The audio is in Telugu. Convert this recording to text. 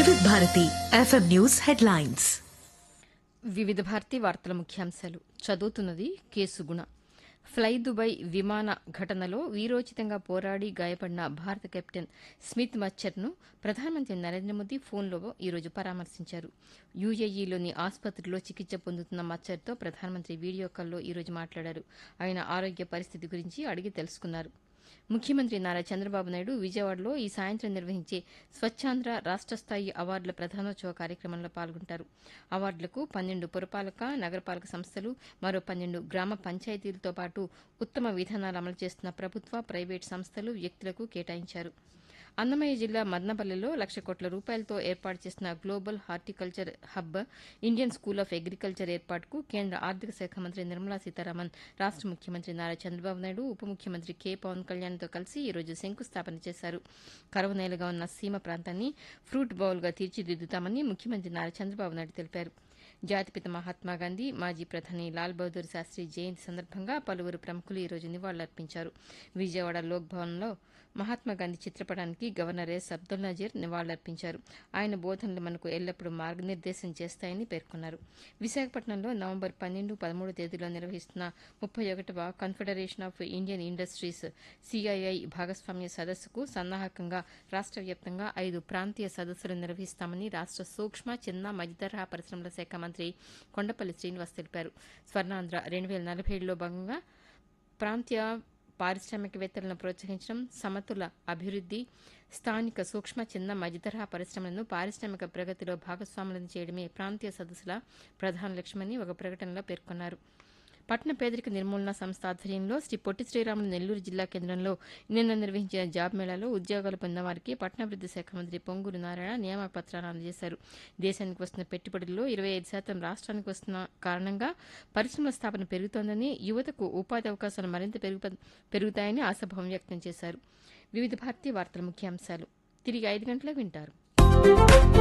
వివిధ భారతి ఎఫ్ఎం న్యూస్ హెడ్లైన్స్ వివిధ భారతి వార్తల ముఖ్యాంశాలు చదువుతున్నది కేసుగుణ ఫ్లై దుబాయ్ విమాన ఘటనలో వీరోచితంగా పోరాడి గాయపడిన భారత కెప్టెన్ స్మిత్ మచ్చర్ను ప్రధానమంత్రి నరేంద్ర మోదీ ఫోన్లో ఈరోజు పరామర్శించారు యూఏఈలోని ఆసుపత్రిలో చికిత్స పొందుతున్న మచ్చర్తో ప్రధానమంత్రి వీడియో కాల్లో ఈరోజు మాట్లాడారు ఆయన ఆరోగ్య పరిస్థితి గురించి అడిగి తెలుసుకున్నారు ముఖ్యమంత్రి నారా చంద్రబాబు నాయుడు విజయవాడలో ఈ సాయంత్రం నిర్వహించే స్వచ్ఛాంధ్ర రాష్ట్ర స్థాయి అవార్డుల ప్రధానోత్సవ కార్యక్రమంలో పాల్గొంటారు అవార్డులకు పన్నెండు పురపాలక నగరపాలక సంస్థలు మరో పన్నెండు గ్రామ పంచాయతీలతో పాటు ఉత్తమ విధానాలు అమలు చేస్తున్న ప్రభుత్వ ప్రైవేటు సంస్థలు వ్యక్తులకు కేటాయించారు అన్నమయ్య జిల్లా మదనపల్లిలో లక్ష కోట్ల రూపాయలతో ఏర్పాటు చేసిన global horticulture hub Indian school of agriculture ఏర్పాటుకు కేంద్ర ఆర్థిక శాఖ మంత్రి నిర్మలా సీతారామన్ రాష్ట ముఖ్యమంత్రి నారా చంద్రబాబు నాయుడు ఉప ముఖ్యమంత్రి కె పవన్ కళ్యాణ్తో కలిసి ఈరోజు శంకుస్థాపన చేశారు కరువు నేలగా ఉన్న సీమ ప్రాంతాన్ని ఫ్రూట్ బౌల్గా తీర్చిదిద్దుతామని ముఖ్యమంత్రి నారా చంద్రబాబు నాయుడు తెలిపారు జాతిపిత మహాత్మాగాంధీ మాజీ ప్రధాని లాల్ బహదూర్ శాస్త్రి జయంతి సందర్భంగా పలువురు ప్రముఖులు ఈరోజు నివాళులర్పించారు విజయవాడ లోక్ భవన్లో మహాత్మాగాంధీ చిత్రపటానికి గవర్నర్ ఎస్ అబ్దుల్ నజీర్ నివాళులర్పించారు ఆయన బోధనలు మనకు ఎల్లప్పుడూ మార్గనిర్దేశం చేస్తాయని పేర్కొన్నారు విశాఖపట్నంలో నవంబర్ పన్నెండు పదమూడు తేదీలో నిర్వహిస్తున్న ముప్పై ఒకటవ confederation of Indian industries CII భాగస్వామ్య సదస్సుకు సన్నాహకంగా రాష్ట్ర వ్యాప్తంగా ఐదు ప్రాంతీయ సదస్సులు నిర్వహిస్తామని రాష్ట్ర సూక్ష్మ చిన్న మధ్యతరహా పరిశ్రమల శాఖ మంత్రి కొండపల్లి శ్రీనివాస్ తెలిపారు స్వర్ణాంధ్ర రెండు వేల నలభై ఏడులో భాగంగా ప్రాంతీయ పారిశ్రామికవేత్తలను ప్రోత్సహించడం సమతుల అభివృద్ది స్థానిక సూక్ష్మ చిన్న మధ్యతరహా పరిశ్రమలను పారిశ్రామిక ప్రగతిలో భాగస్వాములను చేయడమే ప్రాంతీయ సదస్సుల ప్రధాన లక్ష్యమని ఒక ప్రకటనలో పేర్కొన్నారు పట్టణ పేదరిక నిర్మూలన సంస్థ ఆధ్వర్యంలో శ్రీ పొట్టి శ్రీరాములు నెల్లూరు జిల్లా కేంద్రంలో నిన్న నిర్వహించిన జాబ్ మేళాలో ఉద్యోగాలు పొందిన వారికి పట్టణాభివృద్ది శాఖ మంత్రి పొంగూరు నారాయణ నియామక పత్రాలు అందజేశారు దేశానికి వస్తున్న పెట్టుబడుల్లో ఇరవై ఐదు శాతం రాష్ట్రానికి వస్తున్న కారణంగా పరిశ్రమల స్థాపన పెరుగుతోందని యువతకు ఉపాధి అవకాశాలు మరింత పెరుగు పెరుగుతాయని ఆశాభావం వ్యక్తం చేశారు వివిధ భారతీయ వార్తల ముఖ్యాంశాలు తిరిగి ఐదు గంటలకు వింటారు